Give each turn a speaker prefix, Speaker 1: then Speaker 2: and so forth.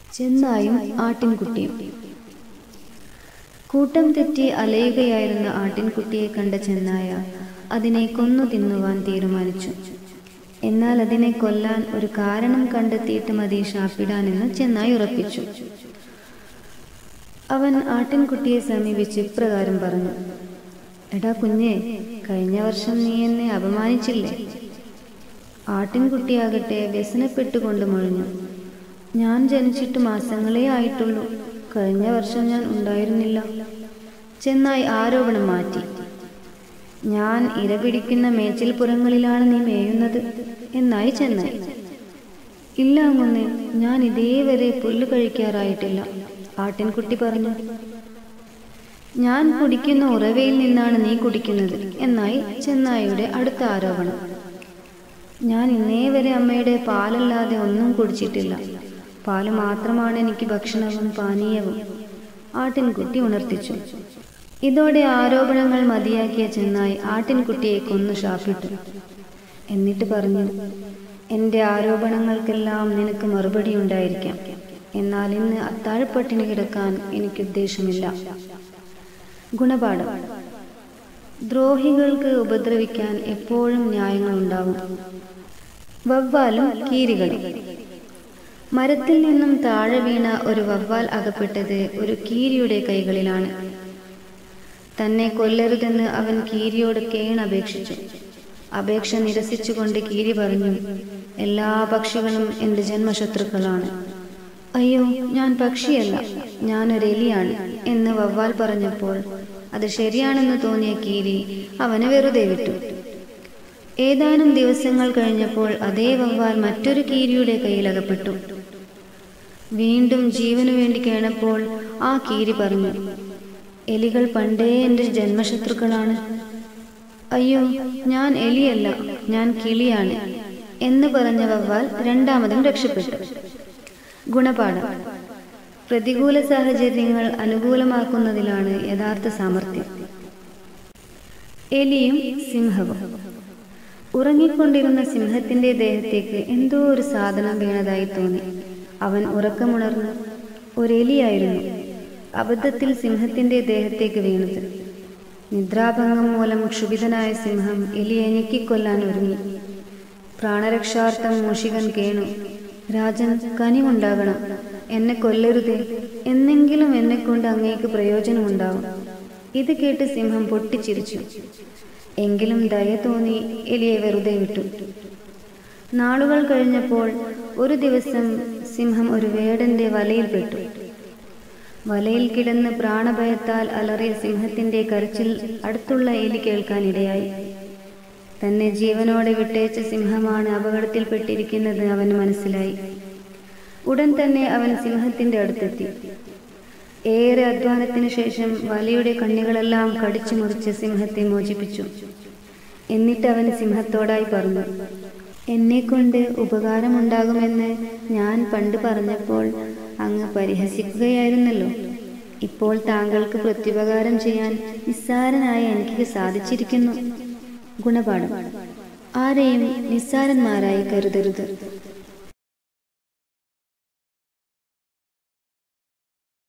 Speaker 1: ചെന്നായും ആട്ടിൻകുട്ടിയും കൂട്ടം തെറ്റി അലയുകയായിരുന്ന ആട്ടിൻകുട്ടിയെ കണ്ട ചെന്നായ അതിനെ കൊന്നു തിന്നുവാൻ തീരുമാനിച്ചു എന്നാൽ അതിനെ കൊല്ലാൻ ഒരു കാരണം കണ്ടെത്തിയിട്ട് മതി ഷാപ്പിടാനെന്ന് ചെന്നായി ഉറപ്പിച്ചു അവൻ ആട്ടിൻകുട്ടിയെ സമീപിച്ച് ഇപ്രകാരം പറഞ്ഞു എടാ കുഞ്ഞെ കഴിഞ്ഞ വർഷം നീ എന്നെ അപമാനിച്ചില്ലേ ആട്ടിൻകുട്ടിയാകട്ടെ വ്യസനപ്പെട്ടുകൊണ്ട് മുഴഞ്ഞു ഞാൻ ജനിച്ചിട്ട് മാസങ്ങളേ ആയിട്ടുള്ളൂ കഴിഞ്ഞ വർഷം ഞാൻ ഉണ്ടായിരുന്നില്ല ചെന്നായി ആരോപണം മാറ്റി ഞാൻ ഇരപിടിക്കുന്ന മേച്ചിൽപ്പുറങ്ങളിലാണ് നീ മേയുന്നത് എന്നായി ചെന്നായി ഇല്ല അങ്ങുന്നേ ഞാൻ ഇതേവരെ പുല്ല് കഴിക്കാറായിട്ടില്ല ആട്ടിൻകുട്ടി പറഞ്ഞു ഞാൻ കുടിക്കുന്ന ഉറവയിൽ നിന്നാണ് നീ കുടിക്കുന്നത് എന്നായി ചെന്നായിയുടെ അടുത്ത ആരോപണം ഞാൻ ഇന്നേ വരെ അമ്മയുടെ പാലല്ലാതെ ഒന്നും കുടിച്ചിട്ടില്ല പാല് മാത്രമാണ് എനിക്ക് ഭക്ഷണവും പാനീയവും ആട്ടിൻകുട്ടി ഉണർത്തിച്ചു ഇതോടെ ആരോപണങ്ങൾ മതിയാക്കിയ ചെന്നായി ആട്ടിൻകുട്ടിയെ കൊന്നു ഷാപ്പിട്ടു എന്നിട്ട് പറഞ്ഞു എൻ്റെ ആരോപണങ്ങൾക്കെല്ലാം നിനക്ക് മറുപടി ഉണ്ടായിരിക്കാം എന്നാൽ ഇന്ന് അത്താഴപ്പട്ടിണി കിടക്കാൻ എനിക്ക് ഉദ്ദേശമില്ല ഗുണപാഠം ദ്രോഹികൾക്ക് ഉപദ്രവിക്കാൻ എപ്പോഴും ന്യായങ്ങളുണ്ടാവും വവ്വാലും കീരികളും മരത്തിൽ നിന്നും താഴെ വീണ ഒരു വവ്വാൽ അകപ്പെട്ടത് ഒരു കീരിയുടെ കൈകളിലാണ് തന്നെ കൊല്ലരുതെന്ന് അവൻ കീരിയോട് കേണപേക്ഷിച്ചു അപേക്ഷ നിരസിച്ചുകൊണ്ട് കീരി പറഞ്ഞു എല്ലാ പക്ഷികളും എൻ്റെ ജന്മശത്രുക്കളാണ് അയ്യോ ഞാൻ പക്ഷിയല്ല ഞാനൊരു എലിയാണ് എന്ന് വവ്വാൽ പറഞ്ഞപ്പോൾ അത് ശരിയാണെന്ന് തോന്നിയ കീരി അവനെ വെറുതെ വിട്ടു ഏതാനും ദിവസങ്ങൾ കഴിഞ്ഞപ്പോൾ അതേ വവ്വാൽ മറ്റൊരു കീരിയുടെ കയ്യിലകപ്പെട്ടു വീണ്ടും ജീവനു വേണ്ടി കേണപ്പോൾ ആ കീരി പറഞ്ഞു എലികൾ പണ്ടേ എൻ്റെ ജന്മശത്രുക്കളാണ് അയ്യോ ഞാൻ എലിയല്ല ഞാൻ കിളിയാണ് എന്ന് പറഞ്ഞ വവ്വാൽ രണ്ടാമതും രക്ഷപ്പെട്ടു ഗുണപാഠം പ്രതികൂല സാഹചര്യങ്ങൾ അനുകൂലമാക്കുന്നതിലാണ് യഥാർത്ഥ സാമർഥ്യം എലിയും സിംഹവും ഉറങ്ങിക്കൊണ്ടിരുന്ന സിംഹത്തിന്റെ ദേഹത്തേക്ക് എന്തോ ഒരു സാധനം വീണതായി തോന്നി അവൻ ഉറക്കമുണർന്നു ഒരു എലിയായിരുന്നു അബദ്ധത്തിൽ സിംഹത്തിന്റെ ദേഹത്തേക്ക് വീണത് നിദ്രാഭംഗം മൂലം ക്ഷുഭിതനായ സിംഹം എലിയെ ഞെക്കിക്കൊല്ലാൻ ഒരുങ്ങി പ്രാണരക്ഷാർത്ഥം മൂഷികൻ കേണു രാജൻ കനിവുണ്ടാകണം എന്നെ കൊല്ലരുതേ എന്നെങ്കിലും എന്നെ കൊണ്ട് അങ്ങേക്ക് പ്രയോജനമുണ്ടാവും ഇത് കേട്ട് സിംഹം പൊട്ടിച്ചിരിച്ചു എങ്കിലും ദയ തോന്നി എലിയെ വെറുതെ വിട്ടു നാളുകൾ കഴിഞ്ഞപ്പോൾ ഒരു ദിവസം സിംഹം ഒരു വേടന്റെ വലയിൽപ്പെട്ടു വലയിൽ കിടന്ന് പ്രാണഭയത്താൽ അലറിയ സിംഹത്തിന്റെ കരച്ചിൽ അടുത്തുള്ള എലി കേൾക്കാനിടയായി തന്നെ ജീവനോടെ വിട്ടേച്ച സിംഹമാണ് അപകടത്തിൽപ്പെട്ടിരിക്കുന്നത് അവന് മനസ്സിലായി ഉടൻ തന്നെ അവൻ സിംഹത്തിന്റെ അടുത്തെത്തി ഏറെ അധ്വാനത്തിന് ശേഷം വലയുടെ കണ്ണികളെല്ലാം കടിച്ചു മുറിച്ച് സിംഹത്തെ മോചിപ്പിച്ചു എന്നിട്ട് അവൻ സിംഹത്തോടായി പറഞ്ഞു എന്നെക്കൊണ്ട് ഉപകാരമുണ്ടാകുമെന്ന് ഞാൻ പണ്ട് പറഞ്ഞപ്പോൾ അങ്ങ് പരിഹസിക്കുകയായിരുന്നല്ലോ ഇപ്പോൾ താങ്കൾക്ക് പ്രത്യുപകാരം ചെയ്യാൻ നിസ്സാരനായ എനിക്ക് സാധിച്ചിരിക്കുന്നു ഗുണപാഠം ആരെയും നിസ്സാരന്മാരായി കരുതരുത്